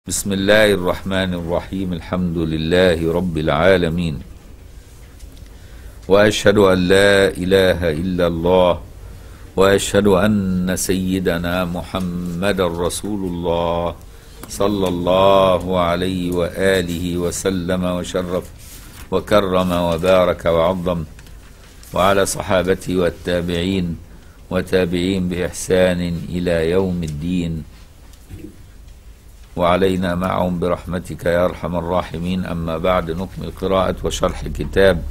بسم الله الرحمن الرحيم الحمد لله رب العالمين واشهد ان لا اله الا الله واشهد ان سيدنا محمدا رسول الله صلى الله عليه واله وسلم وشرف وكرم وبارك وعظم وعلى صحابته والتابعين وتابعين باحسان الى يوم الدين وعلينا معهم برحمتك يا ارحم الراحمين اما بعد نكمل قراءه وشرح كتاب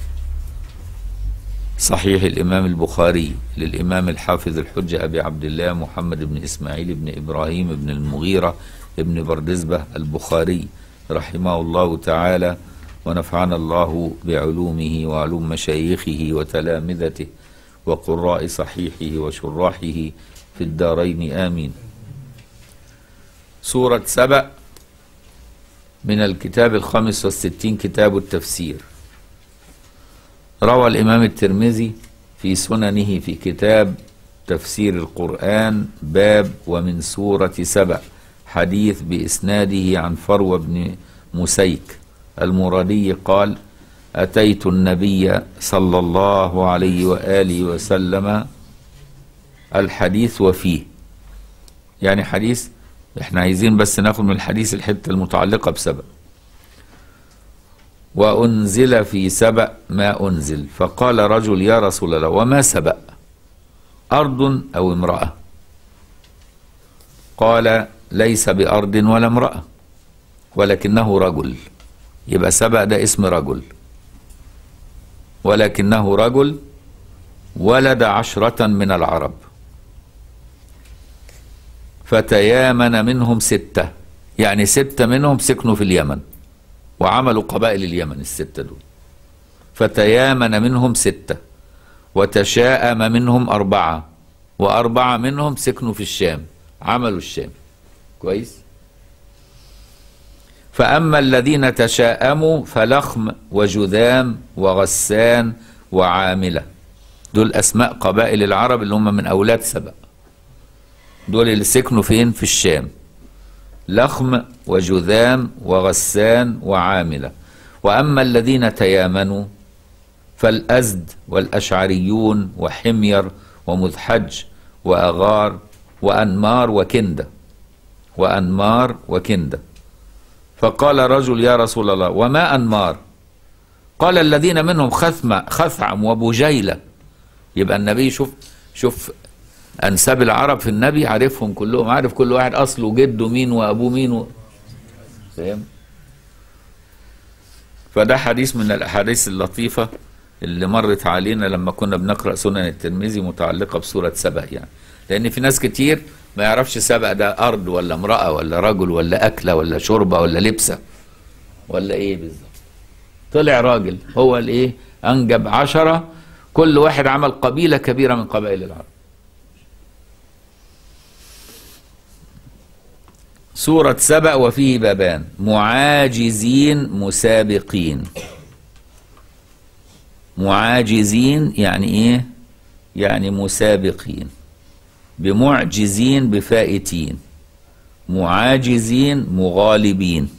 صحيح الامام البخاري للامام الحافظ الحجه ابي عبد الله محمد بن اسماعيل بن ابراهيم بن المغيره بن بردزبه البخاري رحمه الله تعالى ونفعنا الله بعلومه وعلوم مشايخه وتلامذته وقراء صحيحه وشراحه في الدارين امين سورة سبأ من الكتاب الخامس والستين كتاب التفسير روى الإمام الترمذي في سننه في كتاب تفسير القرآن باب ومن سورة سبأ حديث بإسناده عن فروة بن مسيك المرادي قال أتيت النبي صلى الله عليه وآله وسلم الحديث وفيه يعني حديث احنا عايزين بس ناخد من الحديث الحته المتعلقه بسبأ وانزل في سبأ ما انزل فقال رجل يا رسول الله وما سبأ ارض او امراه قال ليس بارض ولا امراه ولكنه رجل يبقى سبأ ده اسم رجل ولكنه رجل ولد عشرة من العرب فتيامن منهم ستة يعني ستة منهم سكنوا في اليمن وعملوا قبائل اليمن الستة دول فتيامن منهم ستة وتشاءم منهم أربعة وأربعة منهم سكنوا في الشام عملوا الشام كويس فأما الذين تشاءموا فلخم وجذام وغسان وعاملة دول أسماء قبائل العرب اللي هم من أولاد سبأ دول اللي سكنوا فين في الشام لخم وجذام وغسان وعاملة وأما الذين تيامنوا فالأزد والأشعريون وحمير ومذحج وأغار وأنمار وكندة وأنمار وكندة فقال رجل يا رسول الله وما أنمار قال الذين منهم خثم خثعم وبجيلة يبقى النبي شوف شوف انساب العرب في النبي عارفهم كلهم عارف كل واحد اصله جده مين وابوه مين و... فاهم فده حديث من الاحاديث اللطيفه اللي مرت علينا لما كنا بنقرا سنن الترمذي متعلقه بسوره سبأ يعني لان في ناس كتير ما يعرفش سبأ ده ارض ولا امراه ولا رجل ولا اكله ولا شربه ولا لبسه ولا ايه بالظبط طلع راجل هو الايه انجب عشرة كل واحد عمل قبيله كبيره من قبائل العرب سورة سبأ وفيه بابان معاجزين مسابقين معاجزين يعني ايه يعني مسابقين بمعجزين بفائتين معاجزين مغالبين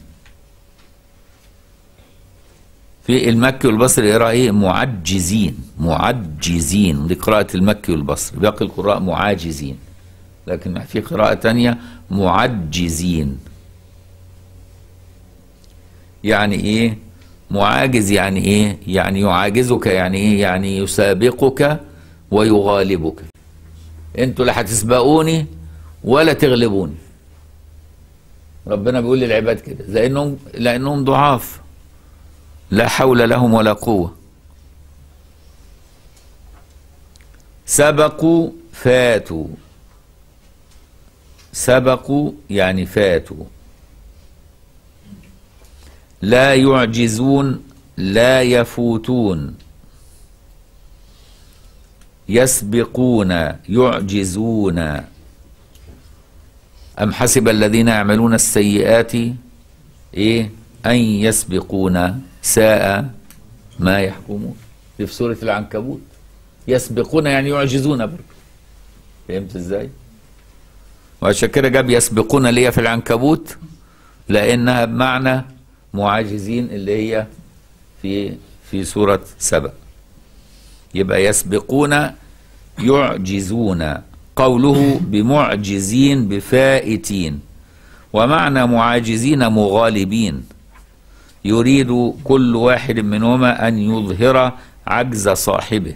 في المكي والبصري يقرا ايه معجزين معجزين دي قراءة المكي والبصري باقي القراء معاجزين لكن في قراءة تانية معجزين يعني ايه معاجز يعني ايه يعني يعاجزك يعني ايه يعني يسابقك ويغالبك انتوا لا هتسبقوني ولا تغلبوني ربنا بيقول للعباد كده لانهم لانهم ضعاف لا حول لهم ولا قوه سبقوا فاتوا سبقوا يعني فاتوا لا يعجزون لا يفوتون يسبقون يعجزون أم حسب الذين يعملون السيئات إيه أن يسبقون ساء ما يحكمون في سورة العنكبوت يسبقون يعني يعجزون برضه فهمت ازاي؟ وعشان كده جاب يسبقون ليا في العنكبوت لأنها بمعنى معاجزين اللي هي في في سورة سبأ يبقى يسبقون يعجزون قوله بمعجزين بفائتين ومعنى معاجزين مغالبين يريد كل واحد منهما أن يظهر عجز صاحبه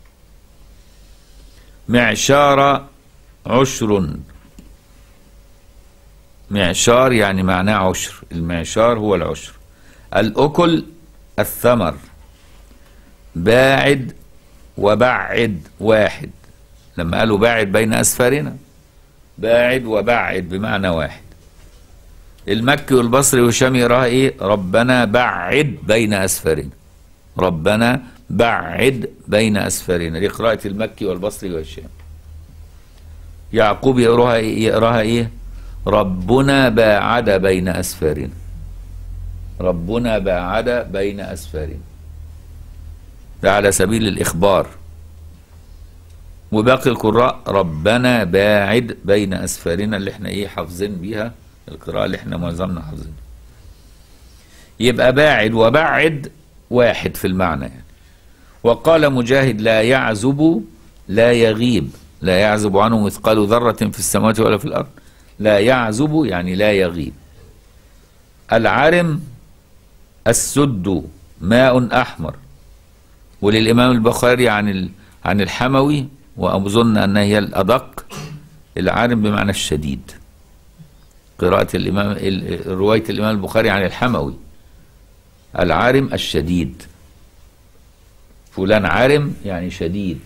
معشار عشر معشار يعني معناه عشر المعشار هو العشر الأكل الثمر باعد وبعد واحد لما قالوا باعد بين أسفارنا باعد وبعد بمعنى واحد المكي والبصري والشامي يراها ايه ربنا بعد بين أسفارنا ربنا بعد بين أسفارنا دي قراءة المكي والبصري والشامي يعقوب يقراها ايه يقراها ايه ربنا باعد بين أسفارنا ربنا باعد بين أسفارنا ده على سبيل الإخبار وباقي القراء ربنا باعد بين أسفارنا اللي احنا ايه حافظين بيها القراءة اللي احنا معظمنا حافظين يبقى باعد وبعد واحد في المعنى يعني وقال مجاهد لا يعزب لا يغيب لا يعزب عنه مثقال ذرة في السماوات ولا في الأرض لا يعزب يعني لا يغيب العرم السد ماء أحمر وللإمام البخاري عن ال- عن الحموي وأظن أنها هي الأدق العارم بمعنى الشديد قراءة الإمام ال- رواية الإمام البخاري عن الحموي العارم الشديد فلان عارم يعني شديد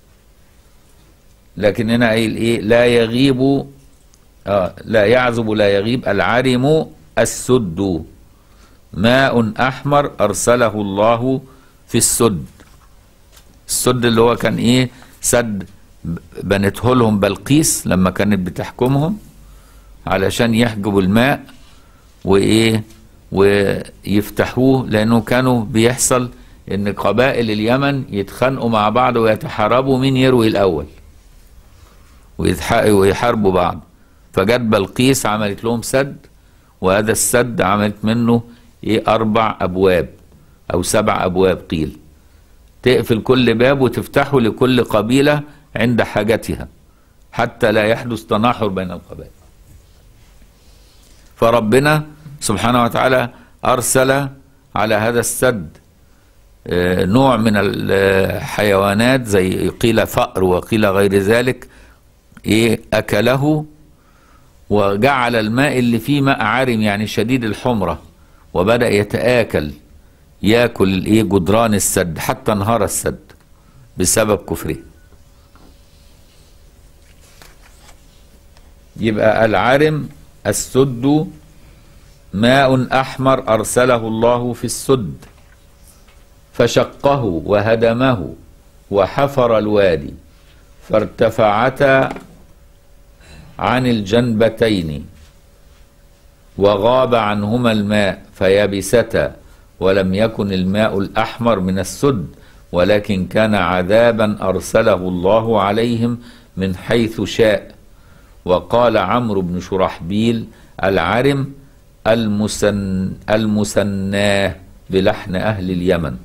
لكن هنا قايل ايه لا يغيب آه لا يعزب لا يغيب العارم السد ماء احمر ارسله الله في السد السد اللي هو كان ايه سد ب- بنته لهم بلقيس لما كانت بتحكمهم علشان يحجبوا الماء وايه ويفتحوه لانه كانوا بيحصل ان قبائل اليمن يتخانقوا مع بعض ويتحاربوا مين يروي الاول ويتح- ويحاربوا بعض فجت بلقيس عملت لهم سد وهذا السد عملت منه ايه اربع ابواب او سبع ابواب قيل تقفل كل باب وتفتحه لكل قبيله عند حاجتها حتى لا يحدث تناحر بين القبائل فربنا سبحانه وتعالى ارسل على هذا السد آه، نوع من الحيوانات زي قيل فأر وقيل غير ذلك ايه اكله وجعل الماء اللي فيه ماء عارم يعني شديد الحمرة وبدأ يتآكل ياكل الايه جدران السد حتى انهار السد بسبب كفره يبقى العارم السد ماء احمر ارسله الله في السد فشقه وهدمه وحفر الوادي فارتفعتا عن الجنبتين وغاب عنهما الماء فيبستا ولم يكن الماء الأحمر من السد ولكن كان عذابا أرسله الله عليهم من حيث شاء وقال عمرو بن شرحبيل العرم المسن المسناه بلحن أهل اليمن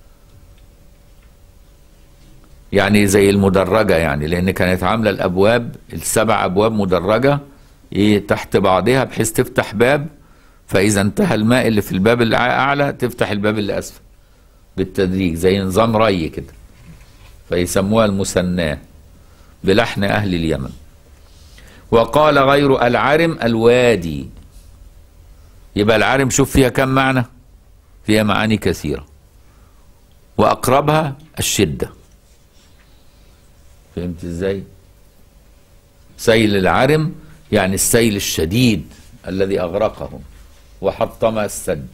يعني زي المدرجة يعني لأن كانت عاملة الأبواب السبع أبواب مدرجة إيه تحت بعضها بحيث تفتح باب فإذا انتهى الماء اللي في الباب الأعلى تفتح الباب اللي أسفل بالتدريج زي نظام ري كده فيسموها المسناة بلحن أهل اليمن وقال غير العرم الوادي يبقى العرم شوف فيها كم معنى فيها معاني كثيرة وأقربها الشدة فهمت ازاي سيل العرم يعني السيل الشديد الذي اغرقهم وحطم السد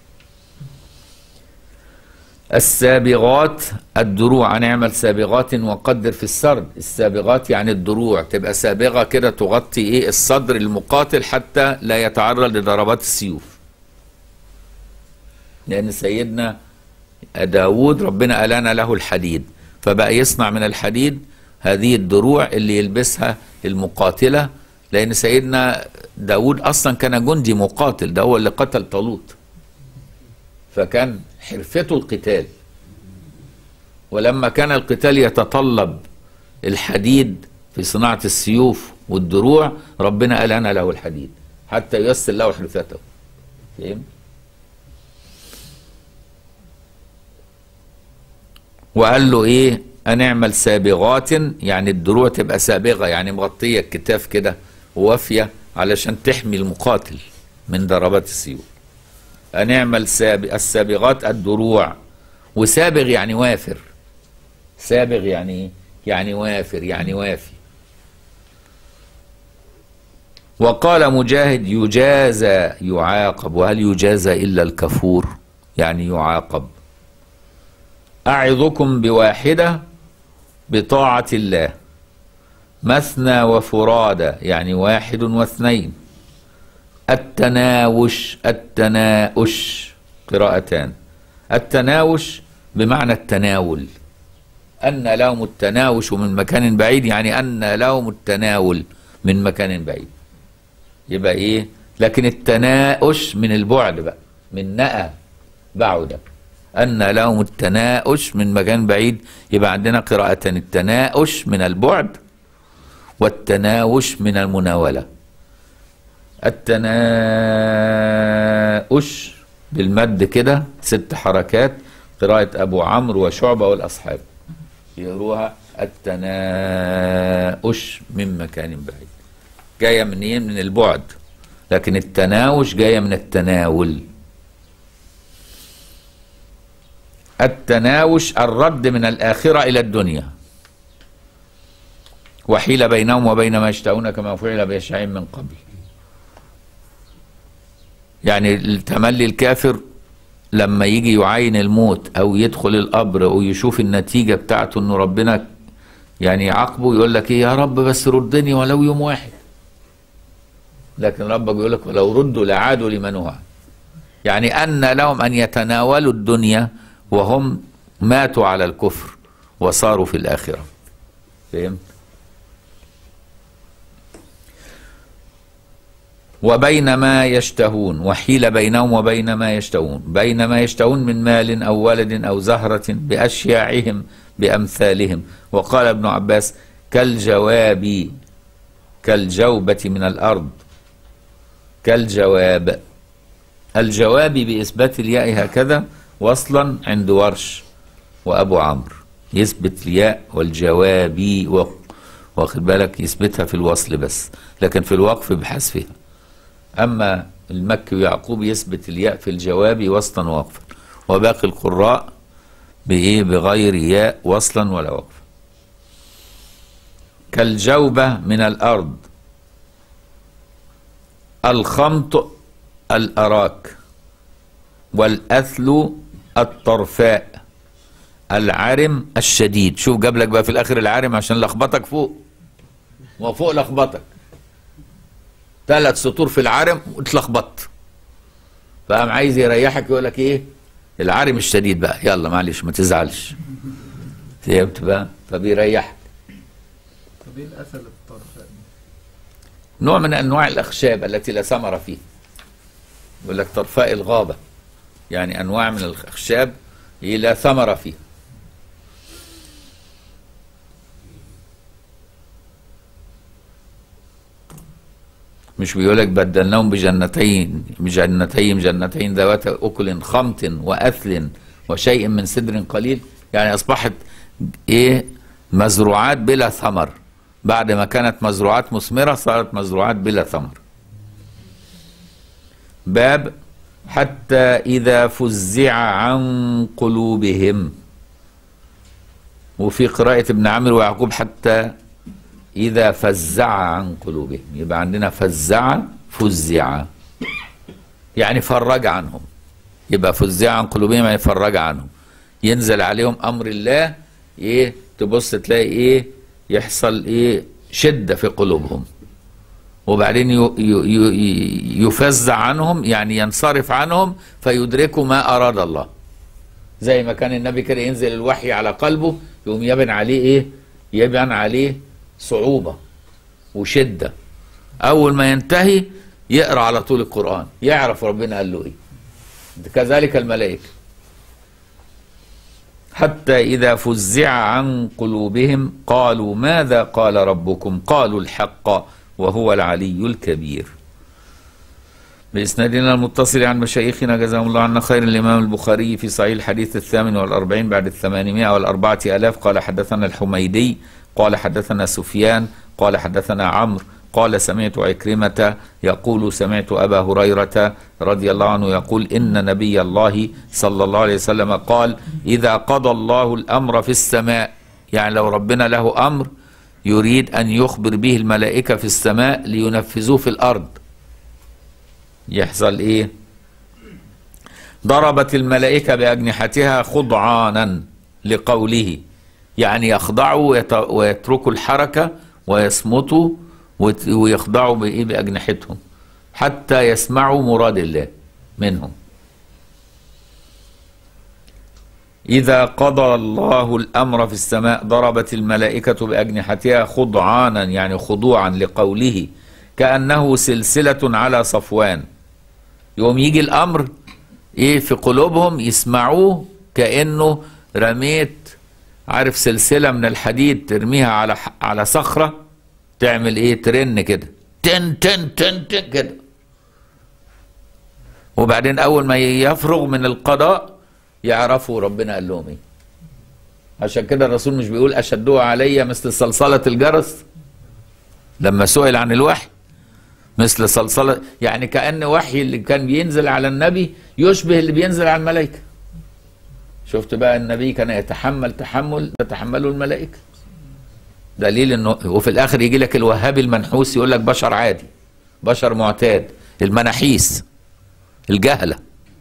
السابغات الدروع هنعمل سابغات وقدر في السرد السابغات يعني الدروع تبقى سابغة كده تغطي ايه الصدر المقاتل حتى لا يتعرض لضربات السيوف لأن سيدنا داود ربنا ألان له الحديد فبقى يصنع من الحديد هذه الدروع اللي يلبسها المقاتلة لان سيدنا داود اصلا كان جندي مقاتل ده هو اللي قتل طالوت فكان حرفته القتال ولما كان القتال يتطلب الحديد في صناعة السيوف والدروع ربنا قال أنا له الحديد حتى ييسر له حرفته فهم؟ وقال له ايه ان اعمل سابغات يعني الدروع تبقى سابغه يعني مغطيه الكتاف كده ووافيه علشان تحمي المقاتل من ضربات السيوف ان اعمل ساب... السابغات الدروع وسابغ يعني وافر سابغ يعني ايه يعني وافر يعني وافي وقال مجاهد يجازى يعاقب وهل يجازى الا الكفور يعني يعاقب أعظكم بواحدة بطاعة الله مثنى وفرادى يعني واحد واثنين التناوش التناؤش قراءتان التناوش بمعنى التناول أن لهم التناوش من مكان بعيد يعني أن لهم التناول من مكان بعيد يبقى إيه لكن التناؤش من البعد بقى من نأى بعد أن لهم التناؤش من مكان بعيد يبقى عندنا قراءتان التناؤش من البعد والتناوش من المناولة التناؤش بالمد كده ست حركات قراءة أبو عمرو وشعبة والأصحاب يقروها التناؤش من مكان بعيد جاية منين من البعد لكن التناوش جاية من التناول التناوش الرد من الآخرة إلى الدنيا وحيل بينهم وبين ما يشتهون كما فعل بيشعين من قبل يعني التملي الكافر لما يجي يعاين الموت او يدخل القبر ويشوف النتيجة بتاعته انه ربنا يعني يعاقبه يقول لك ايه يا رب بس ردني ولو يوم واحد لكن ربك بيقول لك ولو ردوا لعادوا لمن هو يعني ان لهم ان يتناولوا الدنيا وهم ماتوا على الكفر وصاروا في الآخرة فهمت وبين ما يشتهون وحيل بينهم وبين ما يشتهون بين ما يشتهون من مال أو ولد أو زهرة بأشياعهم بأمثالهم وقال ابن عباس كالجواب كالجوبة من الأرض كالجواب الجواب بإثبات الياء هكذا وصلا عند ورش وابو عمرو يثبت الياء والجوابي و- واخد بالك يثبتها في الوصل بس لكن في الوقف بحذفها اما المكي ويعقوب يثبت الياء في الجواب وصلا ووقفا وباقي القراء بايه بغير ياء وصلا ولا وقفا كالجوبة من الأرض الخمط الأراك والأثل الطرفاء العرم الشديد شوف جاب لك بقى في الآخر العرم عشان لخبطك فوق وفوق لخبطك ثلاث سطور في العرم واتلخبطت فقام عايز يريحك يقول لك ايه العرم الشديد بقى يلا معلش ما تزعلش فهمت بقى فبيريحك طب ايه الاثر اللي في الطرف يعني؟ نوع من انواع الاخشاب التي لا ثمر فيها يقول لك طرفاء الغابه يعني انواع من الاخشاب هي لا ثمر فيها مش بيقول لك بدلناهم بجنتين بجنتين جنتين ذوات اكل خمط واثل وشيء من سدر قليل يعني اصبحت ايه مزروعات بلا ثمر بعد ما كانت مزروعات مثمره صارت مزروعات بلا ثمر باب حتى اذا فزع عن قلوبهم وفي قراءة ابن عامر ويعقوب حتى إذا فزع عن قلوبهم يبقى عندنا فزع فزع يعني فرج عنهم يبقى فزع عن قلوبهم يعني فرج عنهم ينزل عليهم أمر الله إيه تبص تلاقي إيه يحصل إيه شدة في قلوبهم وبعدين ي- ي- ي- يفزع عنهم يعني ينصرف عنهم فيدركوا ما أراد الله زي ما كان النبي كده ينزل الوحي على قلبه يقوم يبن عليه ايه يبن عليه صعوبة وشدة اول ما ينتهي يقرا على طول القران يعرف ربنا قال له ايه كذلك الملائكه حتى اذا فزع عن قلوبهم قالوا ماذا قال ربكم قالوا الحق وهو العلي الكبير بإسنادنا المتصل عن مشايخنا جزاهم الله عنا خير الإمام البخاري في صحيح الحديث الثامن والأربعين بعد الثمانمائة والأربعة آلاف قال حدثنا الحميدي قال حدثنا سفيان قال حدثنا عمرو قال سمعت عكرمة يقول سمعت أبا هريرة رضي الله عنه يقول إن نبي الله صلى الله عليه وسلم قال إذا قضى الله الأمر في السماء يعني لو ربنا له أمر يريد أن يخبر به الملائكة في السماء لينفذوه في الأرض يحصل ايه ضربت الملائكة بأجنحتها خضعانا لقوله يعني يخضعوا ويت- ويتركوا الحركة ويصمتوا وت- ويخضعوا بإيه بأجنحتهم حتى يسمعوا مراد الله منهم إذا قضى الله الأمر في السماء ضربت الملائكة بأجنحتها خضعانا يعني خضوعا لقوله كأنه سلسلة على صفوان يوم يجي الأمر إيه في قلوبهم يسمعوه كأنه رميت عارف سلسلة من الحديد ترميها على ح- على صخرة تعمل إيه ترن كده تن تن تن تن كده وبعدين أول ما يفرغ من القضاء يعرفوا ربنا قال لهم إيه عشان كده الرسول مش بيقول أشدوها علي مثل صلصلة الجرس لما سئل عن الوحي مثل صلصلة يعني كأن وحي اللي كان بينزل على النبي يشبه اللي بينزل على الملائكة شفت بقى النبي كان يتحمل تحمل تتحمله الملائكة دليل انه وفي الاخر يجي لك الوهابي المنحوس يقول لك بشر عادي بشر معتاد المناحيس الجهله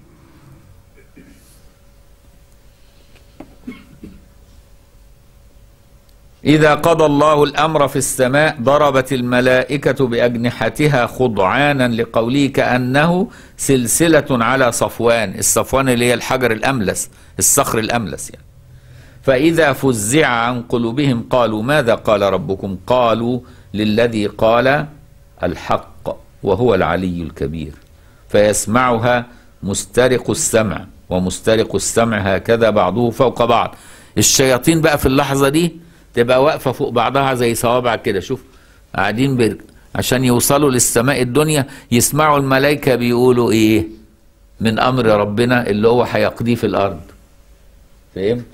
إذا قضى الله الأمر في السماء ضربت الملائكة بأجنحتها خضعانا لقوله كأنه سلسلة على صفوان الصفوان اللي هي الحجر الأملس الصخر الأملس يعني فإذا فزع عن قلوبهم قالوا ماذا قال ربكم قالوا للذي قال الحق وهو العلي الكبير فيسمعها مسترق السمع ومسترق السمع هكذا بعضه فوق بعض الشياطين بقى في اللحظة دي تبقى واقفة فوق بعضها زي صوابع كده شوف قاعدين بر... عشان يوصلوا للسماء الدنيا يسمعوا الملائكة بيقولوا ايه من امر ربنا اللي هو هيقضيه في الارض فهمت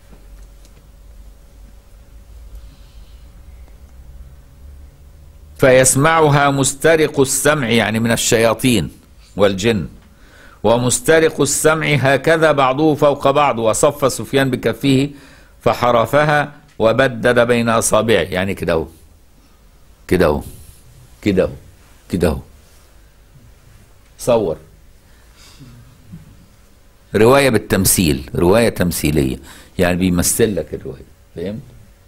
فيسمعها مسترق السمع يعني من الشياطين والجن ومسترق السمع هكذا بعضه فوق بعض وصف سفيان بكفه فحرفها وبدد بين اصابعه يعني كده اهو كده اهو كده اهو كده اهو صور روايه بالتمثيل روايه تمثيليه يعني بيمثل لك الروايه فهمت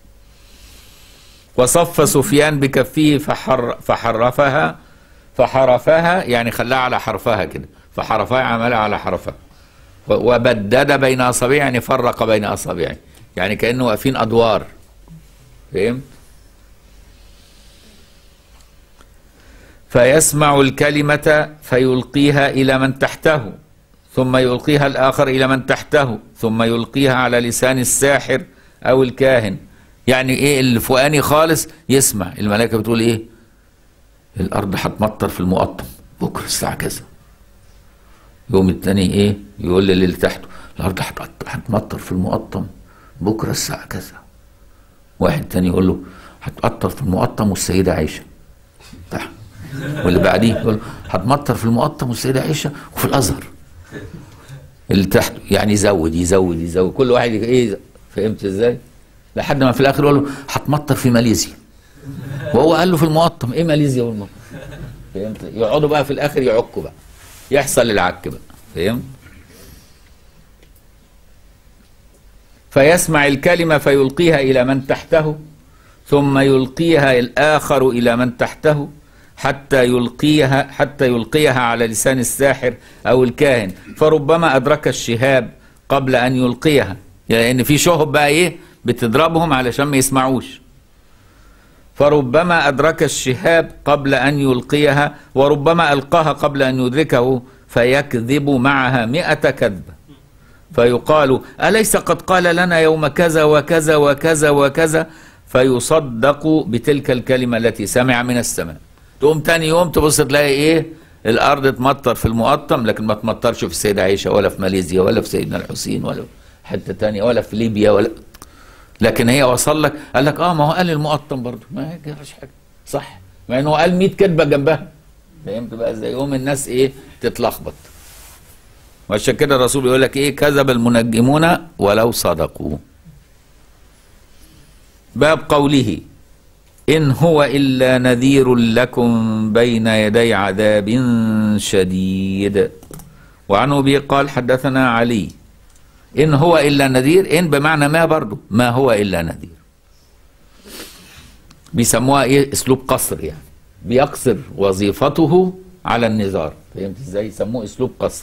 وصف سفيان بكفه فحر فحرفها فحرفها يعني خلاها على حرفها كده فحرفها عملها على حرفها و- وبدد بين اصابعه يعني فرق بين اصابعه يعني كانه واقفين ادوار فهمت فيسمع الكلمة فيلقيها إلى من تحته ثم يلقيها الآخر إلى من تحته ثم يلقيها على لسان الساحر أو الكاهن يعني إيه اللي فوقاني خالص يسمع الملائكة بتقول إيه الأرض هتمطر في المقطم بكرة الساعة كذا يوم التاني إيه يقول للي تحته الأرض هتقط- هتمطر في المقطم بكرة الساعة كذا واحد تاني يقول له هتقطر في المقطم والسيدة عائشة تحت واللي بعديه يقول له هتمطر في المقطم والسيدة عائشة وفي الأزهر اللي تحت يعني يزود يزود يزود كل واحد ايه فهمت ازاي؟ لحد ما في الاخر يقول له هتمطر في ماليزيا وهو قال له في المقطم ايه ماليزيا والمقطم فهمت يقعدوا بقى في الاخر يعكوا بقى يحصل العك بقى فهمت فيسمع الكلمة فيلقيها إلى من تحته ثم يلقيها الآخر إلى من تحته حتى يلقيها حتى يلقيها على لسان الساحر أو الكاهن فربما أدرك الشهاب قبل أن يلقيها لأن يعني في شهب بقى إيه بتضربهم علشان ما يسمعوش فربما أدرك الشهاب قبل أن يلقيها وربما ألقاها قبل أن يدركه فيكذب معها مئة كذبة فيقال أليس قد قال لنا يوم كذا وكذا وكذا وكذا فيصدق بتلك الكلمة التي سمع من السماء تقوم تاني يوم تبص تلاقي ايه الارض تمطر في المقطم لكن ما تمطرش في السيدة عائشة ولا في ماليزيا ولا في سيدنا الحسين ولا في حتة تانية ولا في ليبيا ولا لكن هي وصل لك قال لك اه ما هو قال المقطم برضه ما يجراش حاجة صح مع انه قال 100 كذبة جنبها فهمت بقى ازاي يوم الناس ايه تتلخبط وعشان كده الرسول بيقول لك ايه كذب المنجمون ولو صدقوا باب قوله إن هو إلا نذير لكم بين يدي عذاب شديد وعن أبي قال حدثنا علي إن هو إلا نذير إن بمعنى ما برضه ما هو إلا نذير بيسموها إيه أسلوب قصر يعني بيقصر وظيفته على النذار فهمت إزاي يسموه أسلوب قصر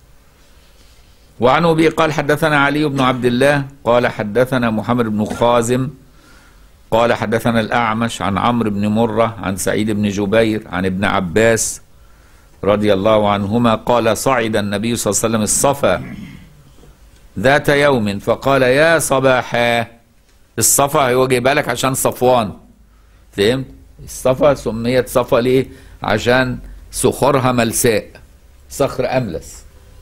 وعن أبي قال حدثنا علي بن عبد الله قال حدثنا محمد بن خازم قال حدثنا الأعمش عن عمرو بن مرة عن سعيد بن جبير عن ابن عباس رضي الله عنهما قال صعد النبي صلى الله عليه وسلم الصفا ذات يوم فقال يا صباحا الصفا هو جايبها لك عشان صفوان فهمت الصفا سميت صفا ليه عشان صخورها ملساء صخر أملس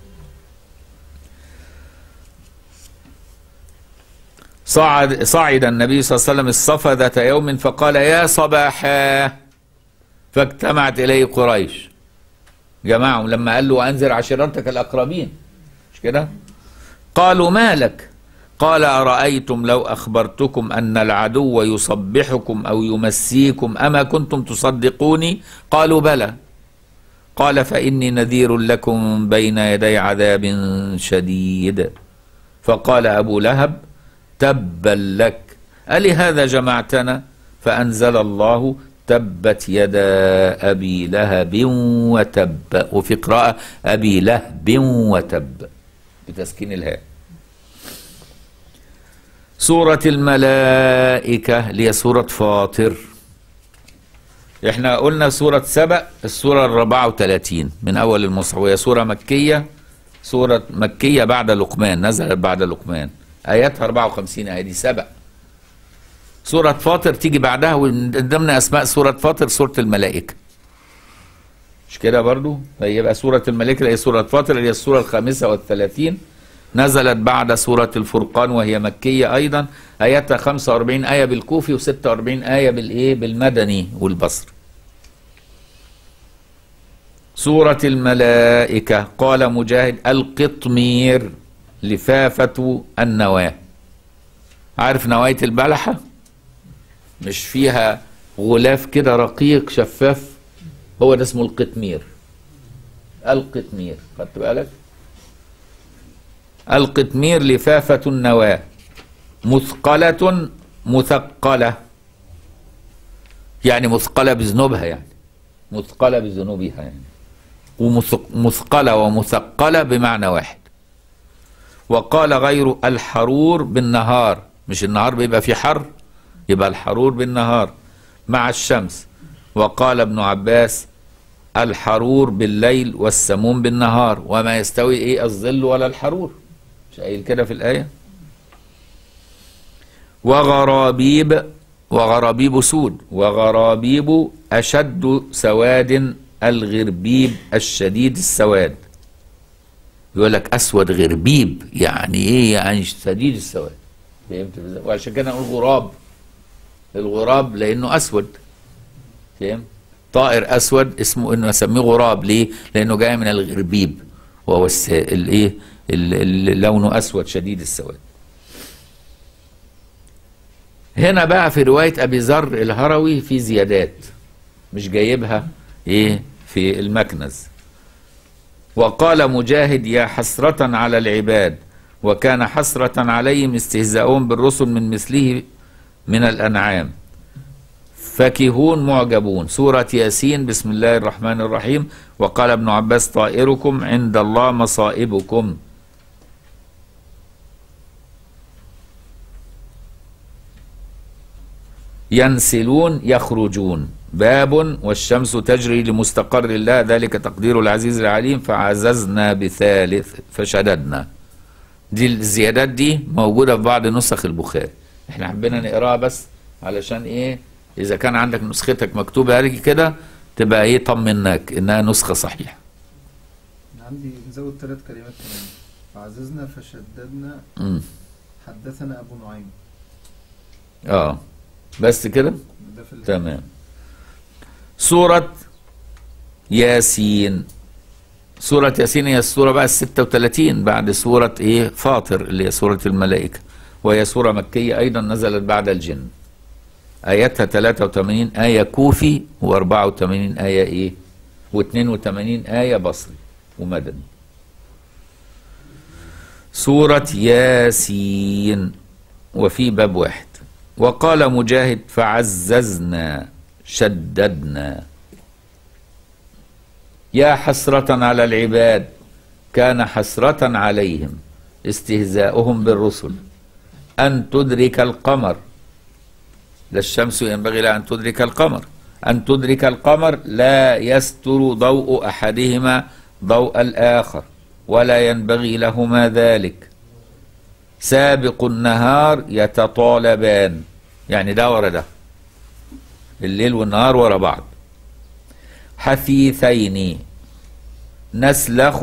صعد صعد النبي صلى الله عليه وسلم الصفا ذات يوم فقال يا صباحا فاجتمعت اليه قريش جماعهم لما قال له انذر عشيرتك الاقربين مش كده قالوا ما لك قال ارايتم لو اخبرتكم ان العدو يصبحكم او يمسيكم اما كنتم تصدقوني قالوا بلى قال فاني نذير لكم بين يدي عذاب شديد فقال ابو لهب تبا لك ألهذا جمعتنا فأنزل الله تبت يدا أبي لهب وتب وفي قراءة أبي لهب وتب بتسكين الهاء سورة الملائكة اللي هي سورة فاطر احنا قلنا سورة سبأ السورة الرابعة وثلاثين من أول المصحف وهي سورة مكية سورة مكية بعد لقمان نزلت بعد لقمان آياتها 54 آية دي سبع سورة فاطر تيجي بعدها ومن ضمن أسماء سورة فاطر سورة الملائكة مش كده برضو فيبقى سورة الملائكة هي سورة فاطر هي السورة الخامسة والثلاثين نزلت بعد سورة الفرقان وهي مكية أيضا آياتها 45 آية بالكوفي و46 آية بالإيه بالمدني والبصري سورة الملائكة قال مجاهد القطمير لفافة النواة عارف نواية البلحة مش فيها غلاف كده رقيق شفاف هو ده اسمه القطمير القطمير خدت بالك القطمير لفافة النواة مثقلة مثقلة يعني مثقلة بذنوبها يعني مثقلة بذنوبها يعني ومثقلة ومثقلة بمعنى واحد وقال غيره الحرور بالنهار مش النهار بيبقى فيه حر يبقى الحرور بالنهار مع الشمس وقال ابن عباس الحرور بالليل والسموم بالنهار وما يستوي ايه الظل ولا الحرور مش قايل كده في الآية وغرابيب وغرابيب سود وغرابيب أشد سواد الغربيب الشديد السواد يقول لك اسود غربيب يعني ايه يعني شديد السواد فهمت ازاي وعشان كده نقول غراب الغراب لانه اسود فهمت طائر اسود اسمه انه اسميه غراب ليه لانه جاي من الغربيب وهو الس... الايه اللي لونه اسود شديد السواد هنا بقى في روايه ابي ذر الهروي في زيادات مش جايبها ايه في المكنز وقال مجاهد يا حسرة على العباد وكان حسرة عليهم استهزاؤهم بالرسل من مثله من الأنعام فكهون معجبون سورة ياسين بسم الله الرحمن الرحيم وقال ابن عباس طائركم عند الله مصائبكم ينسلون يخرجون باب والشمس تجري لمستقر الله ذلك تقدير العزيز العليم فعززنا بثالث فشددنا دي الزيادات دي موجودة في بعض نسخ البخاري احنا حبينا نقراها بس علشان ايه اذا كان عندك نسختك مكتوبة عليك كده تبقى ايه طمناك انها نسخة صحيحة أنا عندي نزود ثلاث كلمات كمان فعززنا فشددنا مم. حدثنا أبو نعيم اه بس كده ده في ال- تمام سورة ياسين سورة ياسين هي السورة بقى الستة وثلاثين بعد سورة ايه فاطر اللي هي سورة الملائكة وهي سورة مكية أيضا نزلت بعد الجن آياتها 83 آية كوفي و84 آية ايه و82 آية بصري ومدني سورة ياسين وفي باب واحد وقال مجاهد فعززنا شددنا يا حسرة على العباد كان حسرة عليهم استهزاؤهم بالرسل أن تدرك القمر لا الشمس ينبغي لها أن تدرك القمر أن تدرك القمر لا يستر ضوء أحدهما ضوء الآخر ولا ينبغي لهما ذلك سابق النهار يتطالبان يعني ده ورا ده الليل والنهار ورا بعض حثيثين نسلخ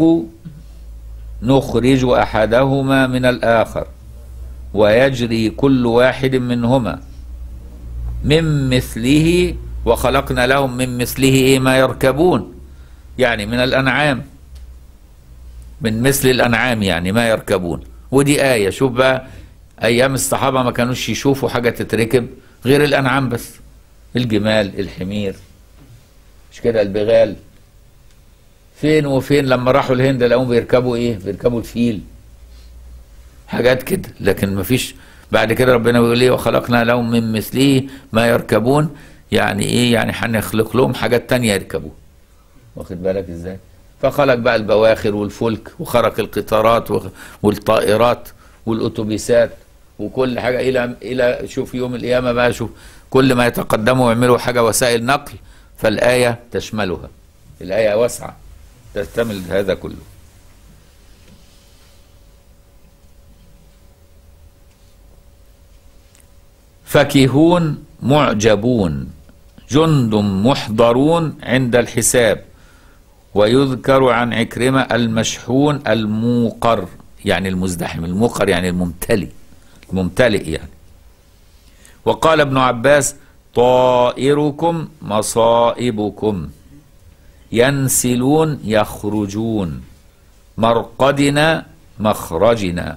نخرج احدهما من الاخر ويجري كل واحد منهما من مثله وخلقنا لهم من مثله إيه ما يركبون يعني من الانعام من مثل الانعام يعني ما يركبون ودي آية شوف بقى أيام الصحابة ما كانوش يشوفوا حاجة تتركب غير الأنعام بس الجمال الحمير مش كده البغال فين وفين لما راحوا الهند لقوهم بيركبوا ايه بيركبوا الفيل حاجات كده لكن ما فيش بعد كده ربنا بيقول ايه وخلقنا لهم من مثله ما يركبون يعني ايه يعني هنخلق لهم حاجات تانية يركبوا واخد بالك ازاي فخلق بقى البواخر والفلك وخرق القطارات وخ- والطائرات والاتوبيسات وكل حاجه الى الى شوف يوم القيامه بقى شوف كل ما يتقدموا ويعملوا حاجه وسائل نقل فالايه تشملها الايه واسعه تشتمل هذا كله فكهون معجبون جند محضرون عند الحساب ويذكر عن عكرمة المشحون الموقر يعني المزدحم الموقر يعني الممتلئ الممتلئ يعني وقال ابن عباس طائركم مصائبكم ينسلون يخرجون مرقدنا مخرجنا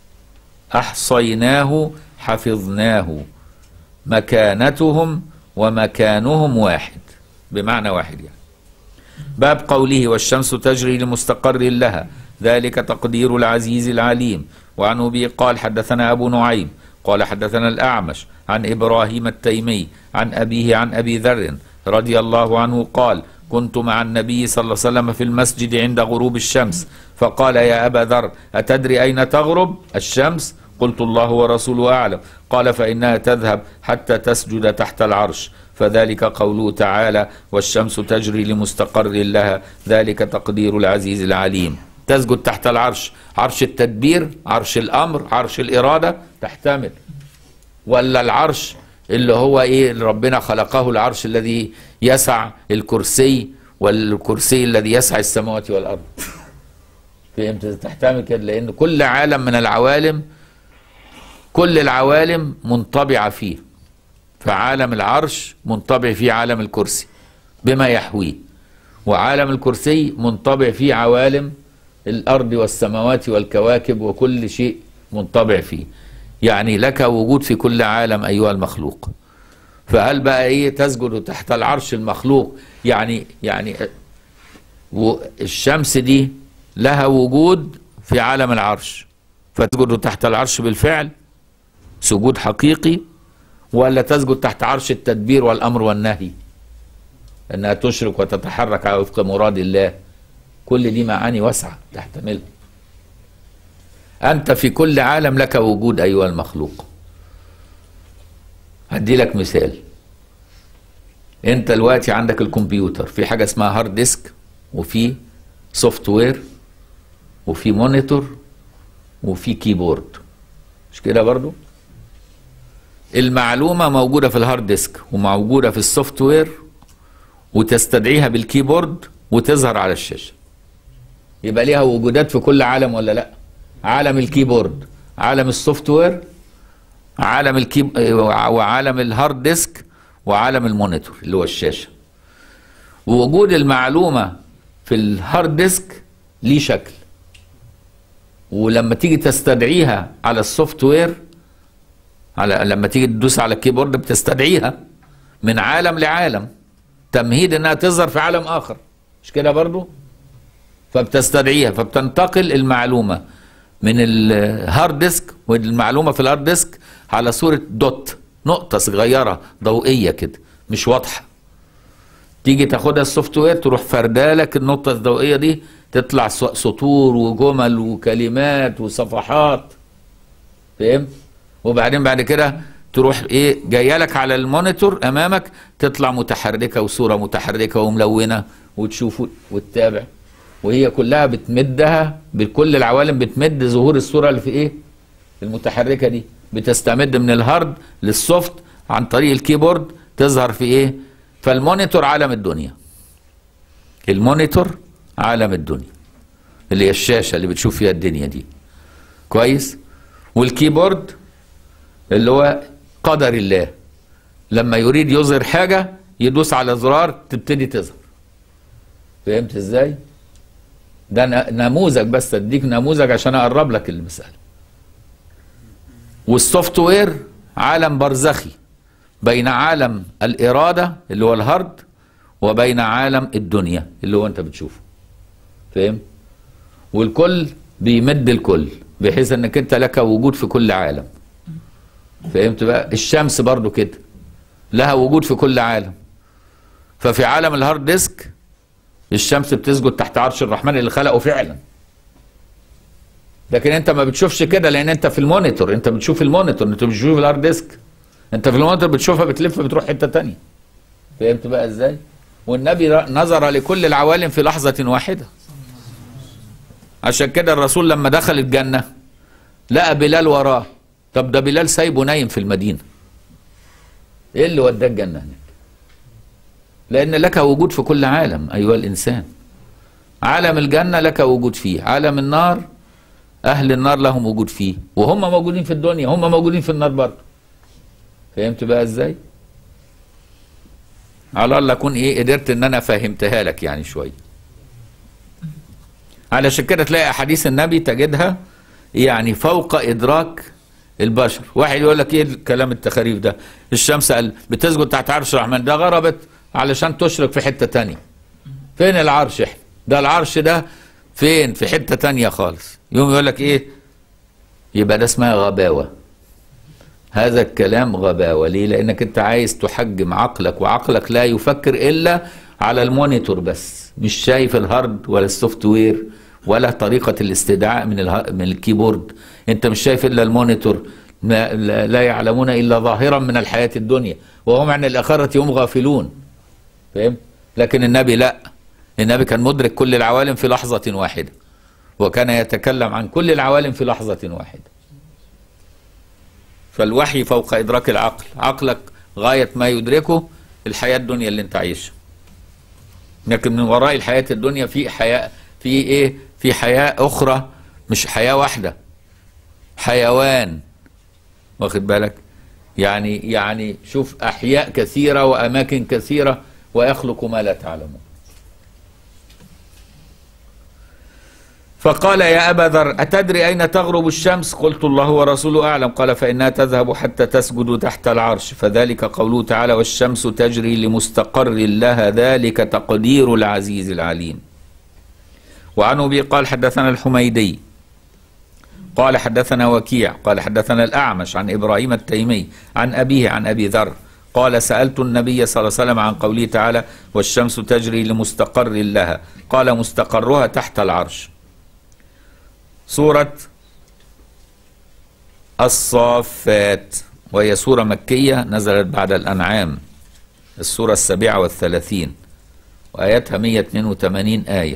احصيناه حفظناه مكانتهم ومكانهم واحد بمعنى واحد يعني باب قوله والشمس تجري لمستقر لها ذلك تقدير العزيز العليم وعن أبي قال حدثنا أبو نعيم قال حدثنا الأعمش عن إبراهيم التيمي عن أبيه عن أبي ذر رضي الله عنه قال كنت مع النبي صلى الله عليه وسلم في المسجد عند غروب الشمس فقال يا أبا ذر أتدري أين تغرب الشمس قلت الله ورسوله أعلم قال فإنها تذهب حتى تسجد تحت العرش فذلك قوله تعالى والشمس تجري لمستقر لها ذلك تقدير العزيز العليم تسجد تحت العرش عرش التدبير عرش الأمر عرش الإرادة تحتمل ولا العرش اللي هو ايه اللي ربنا خلقه العرش الذي يسع الكرسي والكرسي الذي يسع السماوات والارض فهمت تحتمل كده لان كل عالم من العوالم كل العوالم منطبعه فيه فعالم العرش منطبع فيه عالم الكرسي بما يحويه وعالم الكرسي منطبع فيه عوالم الارض والسماوات والكواكب وكل شيء منطبع فيه يعني لك وجود في كل عالم ايها المخلوق فهل بقى ايه تسجد تحت العرش المخلوق يعني يعني الشمس دي لها وجود في عالم العرش فتسجد تحت العرش بالفعل سجود حقيقي ولا تسجد تحت عرش التدبير والامر والنهي انها تشرك وتتحرك على وفق مراد الله كل دي معاني واسعه تحتملها انت في كل عالم لك وجود ايها المخلوق هدي لك مثال انت دلوقتي عندك الكمبيوتر في حاجه اسمها هارد ديسك وفي سوفت وير وفي مونيتور وفي كيبورد مش كده برضو المعلومه موجوده في الهارد ديسك وموجوده في السوفت وير وتستدعيها بالكيبورد وتظهر على الشاشه يبقى ليها وجودات في كل عالم ولا لا عالم الكيبورد عالم السوفت وير عالم الكيب وعالم الهارد ديسك وعالم المونيتور اللي هو الشاشه ووجود المعلومه في الهارد ديسك ليه شكل ولما تيجي تستدعيها على السوفت وير على لما تيجي تدوس على الكيبورد بتستدعيها من عالم لعالم تمهيد انها تظهر في عالم اخر مش كده برضو فبتستدعيها فبتنتقل المعلومه من الهارد ديسك والمعلومه في الهارد ديسك على صوره دوت نقطه صغيره ضوئيه كده مش واضحه تيجي تاخدها السوفت وير تروح فردالك النقطه الضوئيه دي تطلع سطور وجمل وكلمات وصفحات فهمت وبعدين بعد كده تروح ايه جايه لك على المونيتور امامك تطلع متحركه وصوره متحركه وملونه وتشوف وتتابع وهي كلها بتمدها بكل العوالم بتمد ظهور الصوره اللي في ايه المتحركه دي بتستمد من الهارد للسوفت عن طريق الكيبورد تظهر في ايه فالمونيتور عالم الدنيا المونيتور عالم الدنيا اللي هي الشاشه اللي بتشوف فيها الدنيا دي كويس والكيبورد اللي هو قدر الله لما يريد يظهر حاجه يدوس على زرار تبتدي تظهر فهمت ازاي ده نموذج بس اديك نموذج عشان اقرب لك المساله والسوفت وير عالم برزخي بين عالم الاراده اللي هو الهارد وبين عالم الدنيا اللي هو انت بتشوفه فاهم والكل بيمد الكل بحيث انك انت لك وجود في كل عالم فهمت بقى الشمس برضو كده لها وجود في كل عالم ففي عالم الهارد ديسك الشمس بتسجد تحت عرش الرحمن اللي خلقه فعلا لكن انت ما بتشوفش كده لان انت في المونيتور انت بتشوف المونيتور انت مش بتشوف الهارد ديسك انت في المونيتور بتشوفها بتلف بتروح حته تانية فهمت بقى ازاي والنبي نظر لكل العوالم في لحظه واحده عشان كده الرسول لما دخل الجنه لقى بلال وراه طب ده بلال سايبه نايم في المدينه ايه اللي وداه الجنه هناك لان لك وجود في كل عالم ايها الانسان عالم الجنه لك وجود فيه عالم النار اهل النار لهم وجود فيه وهم موجودين في الدنيا هم موجودين في النار برضه فهمت بقى ازاي على الله اكون ايه قدرت ان انا فهمتها لك يعني شويه علشان كده تلاقي احاديث النبي تجدها يعني فوق ادراك البشر واحد يقول لك ايه الكلام التخاريف ده الشمس قال بتسجد تحت عرش الرحمن ده غربت علشان تشرق في حته تانية فين العرش احنا ده العرش ده فين في حته تانية خالص يوم يقول لك ايه يبقى ده اسمها غباوه هذا الكلام غباوه ليه لانك انت عايز تحجم عقلك وعقلك لا يفكر الا على المونيتور بس مش شايف الهارد ولا السوفت وير ولا طريقه الاستدعاء من اله... من الكيبورد انت مش شايف الا المونيتور ما لا يعلمون الا ظاهرا من الحياه الدنيا وهم عن الاخره هم غافلون فاهم لكن النبي لا النبي كان مدرك كل العوالم في لحظه واحده وكان يتكلم عن كل العوالم في لحظه واحده فالوحي فوق ادراك العقل عقلك غايه ما يدركه الحياه الدنيا اللي انت عايشها لكن من وراء الحياه الدنيا في حياه في ايه في حياه اخرى مش حياه واحده حيوان واخد بالك يعني يعني شوف احياء كثيره واماكن كثيره ويخلق ما لا تعلمون فقال يا أبا ذر أتدري أين تغرب الشمس قلت الله ورسوله أعلم قال فإنها تذهب حتى تسجد تحت العرش فذلك قوله تعالى والشمس تجري لمستقر لها ذلك تقدير العزيز العليم وعن أبي قال حدثنا الحميدي قال حدثنا وكيع قال حدثنا الأعمش عن إبراهيم التيمي عن أبيه عن أبي ذر قال سألت النبي صلى الله عليه وسلم عن قوله تعالى والشمس تجري لمستقر لها قال مستقرها تحت العرش سورة الصافات وهي سورة مكية نزلت بعد الأنعام السورة السابعة والثلاثين وآياتها 182 آية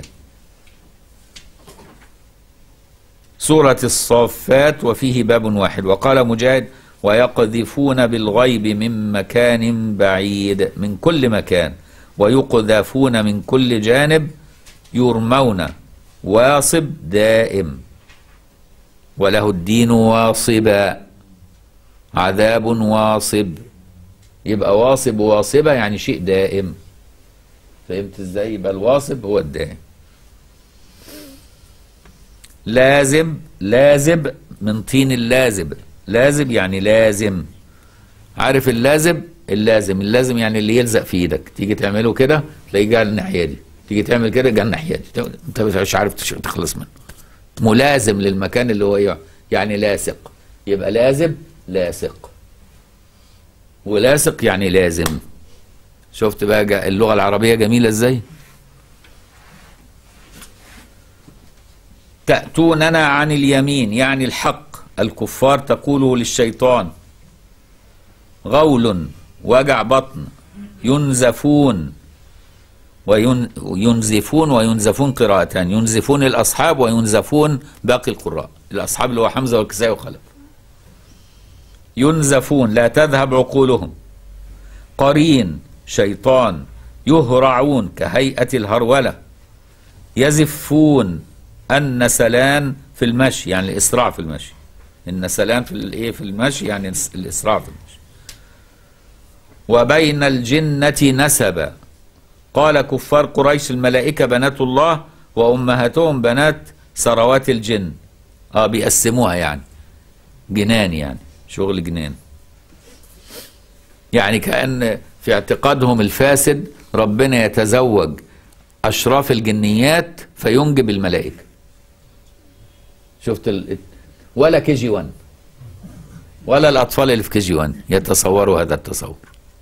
سورة الصافات وفيه باب واحد وقال مجاهد ويقذفون بالغيب من مكان بعيد من كل مكان ويقذفون من كل جانب يرمون واصب دائم وله الدين واصبا عذاب واصب يبقى واصب واصبة يعني شيء دائم فهمت ازاي يبقى الواصب هو الدائم لازم لازب من طين اللازب لازب يعني لازم عارف اللازب اللازم اللازم يعني اللي يلزق في ايدك تيجي تعمله كده تلاقيه جاي الناحيه دي تيجي تعمل كده جاي الناحيه دي انت مش عارف تش- تخلص منه ملازم للمكان اللي هو يع- يعني لاصق يبقى لازم لاصق ولاصق يعني لازم شفت بقى جا- اللغه العربيه جميله ازاي تأتوننا عن اليمين يعني الحق الكفار تقوله للشيطان غول وجع بطن ينزفون وينزفون وينزفون قراءتان ينزفون الأصحاب وينزفون باقي القراء الأصحاب اللي هو حمزة والكسائي وخلف ينزفون لا تذهب عقولهم قرين شيطان يهرعون كهيئة الهرولة يزفون النسلان في المشي يعني الإسراع في المشي النسلان في الايه في المشي يعني الإسراع في المشي وبين الجنة نسبا قال كفار قريش الملائكة بنات الله وأمهاتهم بنات ثروات الجن اه بيقسموها يعني جنان يعني شغل جنان يعني كأن في اعتقادهم الفاسد ربنا يتزوج أشراف الجنيات فينجب الملائكة شفت ال... ولا كي جي 1 ولا الأطفال اللي في كي جي 1 يتصوروا هذا التصور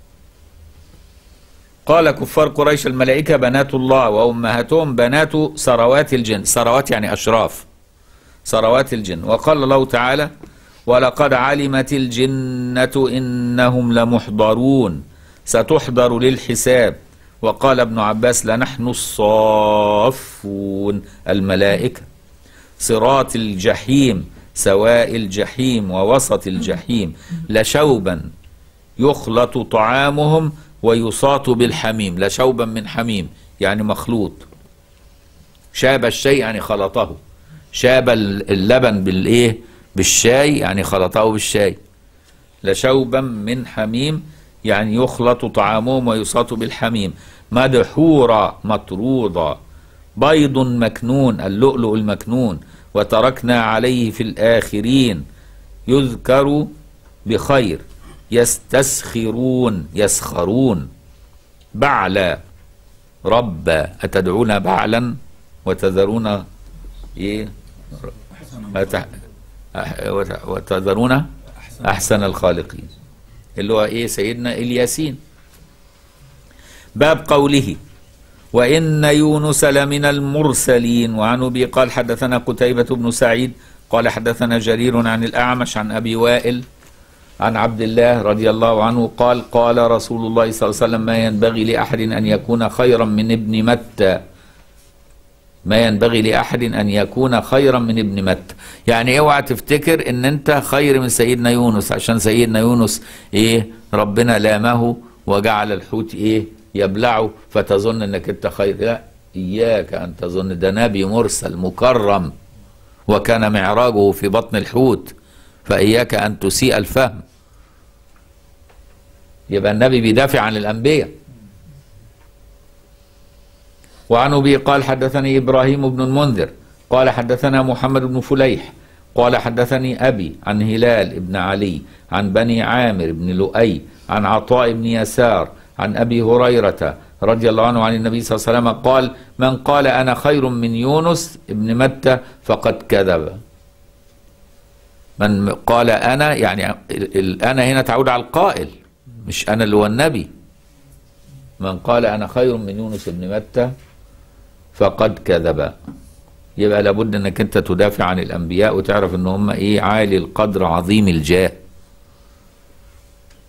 قال كفار قريش الملائكة بنات الله وأمهاتهم بنات ثروات الجن ثروات يعني أشراف ثروات الجن وقال الله تعالى ولقد علمت الجنة إنهم لمحضرون ستحضر للحساب وقال ابن عباس لنحن الصافون الملائكة صراط الجحيم سواء الجحيم ووسط الجحيم لشوبا يخلط طعامهم ويصاط بالحميم لشوبا من حميم يعني مخلوط شاب الشيء يعني خلطه شاب اللبن بالايه بالشاي يعني خلطه بالشاي لشوبا من حميم يعني يخلط طعامهم ويصاط بالحميم مدحورا مطرودا بيض مكنون اللؤلؤ المكنون وتركنا عليه في الآخرين يذكر بخير يستسخرون يسخرون بعلا ربا أتدعون بعلا وتذرون إيه أت- أح- وت- وتذرون أحسن الخالقين اللي هو إيه سيدنا الياسين باب قوله وإن يونس لمن المرسلين وعن أبي قال حدثنا قتيبة بن سعيد قال حدثنا جرير عن الأعمش عن أبي وائل عن عبد الله رضي الله عنه قال قال رسول الله صلى الله عليه وسلم ما ينبغي لأحد أن يكون خيرا من ابن متى ما ينبغي لأحد أن يكون خيرا من ابن متى يعني اوعى تفتكر ان انت خير من سيدنا يونس عشان سيدنا يونس ايه ربنا لامه وجعل الحوت ايه يبلعه فتظن انك انت خير لا اياك ان تظن ده نبي مرسل مكرم وكان معراجه في بطن الحوت فاياك ان تسيء الفهم يبقى النبي بيدافع عن الانبياء وعن ابي قال حدثني ابراهيم بن المنذر قال حدثنا محمد بن فليح قال حدثني ابي عن هلال بن علي عن بني عامر بن لؤي عن عطاء بن يسار عن ابي هريره رضي الله عنه عن النبي صلى الله عليه وسلم قال من قال انا خير من يونس ابن متى فقد كذب من قال انا يعني ال- ال- انا هنا تعود على القائل مش انا اللي هو النبي من قال انا خير من يونس بن متى فقد كذب يبقى لابد انك انت تدافع عن الانبياء وتعرف ان هم ايه عالي القدر عظيم الجاه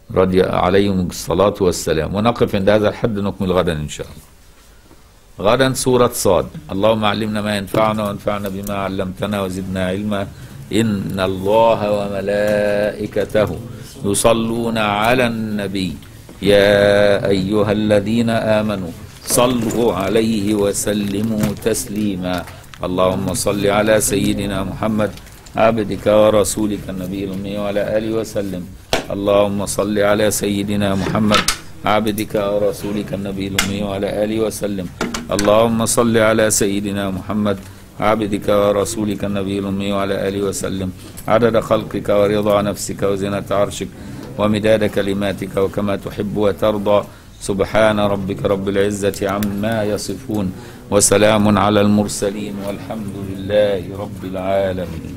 رضي عليهم الصلاة والسلام ونقف عند هذا الحد نكمل غدا إن شاء الله غدا سورة صاد اللهم علمنا ما ينفعنا وانفعنا بما علمتنا وزدنا علما إن الله وملائكته يصلون على النبي يا أيها الذين آمنوا صلوا عليه وسلموا تسليما اللهم صل على سيدنا محمد عبدك ورسولك النبي الأمي وعلى آله وسلم اللهم صل على سيدنا محمد عبدك ورسولك النبي الأمي وعلى آله وسلم اللهم صل على سيدنا محمد عبدك ورسولك النبي الأمي وعلى آله وسلم عدد خلقك ورضا نفسك وزنة عرشك ومداد كلماتك وكما تحب وترضى سبحان ربك رب العزة عما يصفون وسلام على المرسلين والحمد لله رب العالمين